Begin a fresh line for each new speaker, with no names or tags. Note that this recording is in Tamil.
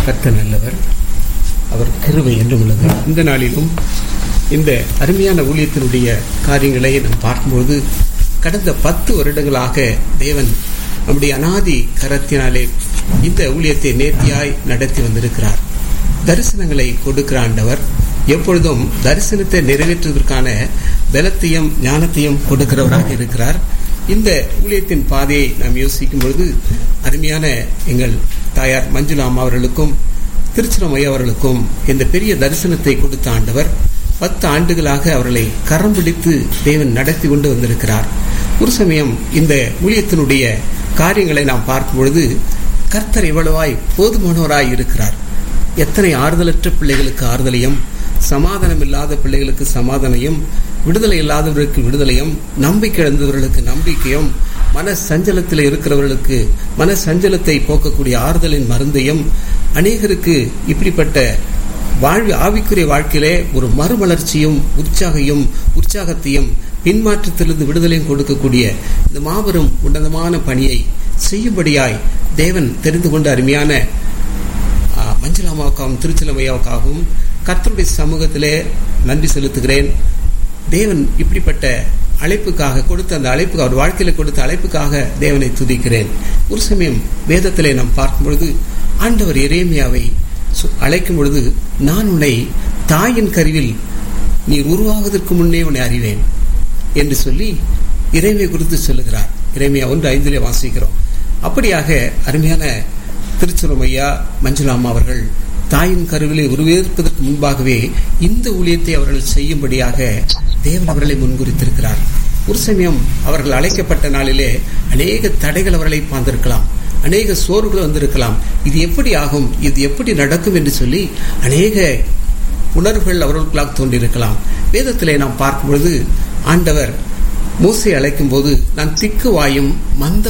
கர்த்தர் நல்லவர் அவர் கிருபை என்றும் உள்ளது இந்த நாளிலும் இந்த அருமையான ஊழியத்தினுடைய காரியங்களை நாம் பார்க்கும்போது கடந்த பத்து வருடங்களாக தேவன் நம்முடைய அனாதி கரத்தினாலே இந்த ஊழியத்தை நேர்த்தியாய் நடத்தி வந்திருக்கிறார் தரிசனங்களை கொடுக்கிற ஆண்டவர் எப்பொழுதும் தரிசனத்தை நிறைவேற்றுவதற்கான பலத்தையும் ஞானத்தையும் கொடுக்கிறவராக இருக்கிறார் இந்த ஊழியத்தின் பாதையை நாம் யோசிக்கும் பொழுது அருமையான எங்கள் தாயார் மஞ்சுளா அம்மா அவர்களுக்கும் திருச்சிரமையா அவர்களுக்கும் இந்த பெரிய தரிசனத்தை கொடுத்த ஆண்டவர் பத்து ஆண்டுகளாக அவர்களை கரம் பிடித்து தேவன் நடத்தி கொண்டு வந்திருக்கிறார் ஒரு சமயம் இந்த ஊழியத்தினுடைய காரியங்களை நாம் பார்க்கும் பொழுது கர்த்தர் எவ்வளவாய் போதுமானவராய் இருக்கிறார் எத்தனை ஆறுதலற்ற பிள்ளைகளுக்கு ஆறுதலையும் சமாதானம் இல்லாத பிள்ளைகளுக்கு சமாதானையும் விடுதலை இல்லாதவர்களுக்கு விடுதலையும் நம்பிக்கை இழந்தவர்களுக்கு நம்பிக்கையும் மன சஞ்சலத்தில் இருக்கிறவர்களுக்கு மன சஞ்சலத்தை போக்கக்கூடிய ஆறுதலின் மருந்தையும் அநேகருக்கு இப்படிப்பட்ட வாழ்வு ஆவிக்குரிய வாழ்க்கையிலே ஒரு மறுமலர்ச்சியும் உற்சாகையும் உற்சாகத்தையும் பின்மாற்றத்திலிருந்து விடுதலையும் கொடுக்கக்கூடிய இந்த மாபெரும் உன்னதமான பணியை செய்யும்படியாய் தேவன் தெரிந்து கொண்ட அருமையான மஞ்சளாமாவுக்காகவும் திருச்சிலமையாவுக்காகவும் கர்த்தருடைய சமூகத்திலே நன்றி செலுத்துகிறேன் தேவன் இப்படிப்பட்ட அழைப்புக்காக கொடுத்த அந்த அழைப்பு அவர் வாழ்க்கையில கொடுத்த அழைப்புக்காக தேவனை துதிக்கிறேன் ஒரு சமயம் வேதத்திலே நாம் பார்க்கும் பொழுது ஆண்டவர் எரேமியாவை அழைக்கும் பொழுது நான் உன்னை தாயின் கருவில் நீ உருவாவதற்கு முன்னே உன்னை அறிவேன் என்று சொல்லி இறைமை குறித்து சொல்லுகிறார் இறைமையா ஒன்று ஐந்திலே வாசிக்கிறோம் அப்படியாக அருமையான திருச்சுரமையா மஞ்சுளாமா அவர்கள் தாயின் கருவிலை உருவேற்பதற்கு முன்பாகவே இந்த ஊழியத்தை அவர்கள் செய்யும்படியாக தேவன் அவர்களை முன்குறித்திருக்கிறார் ஒரு சமயம் அவர்கள் அழைக்கப்பட்ட நாளிலே அநேக தடைகள் அவர்களை பார்த்திருக்கலாம் அநேக சோர்வுகள் வந்திருக்கலாம் இது எப்படி ஆகும் இது எப்படி நடக்கும் என்று சொல்லி அநேக உணர்வுகள் அவர்களுக்களாக தோன்றியிருக்கலாம் வேதத்திலே நாம் பார்க்கும் பொழுது ஆண்டவர் மூசை அழைக்கும் போது நான் திக்கு வாயும் மந்த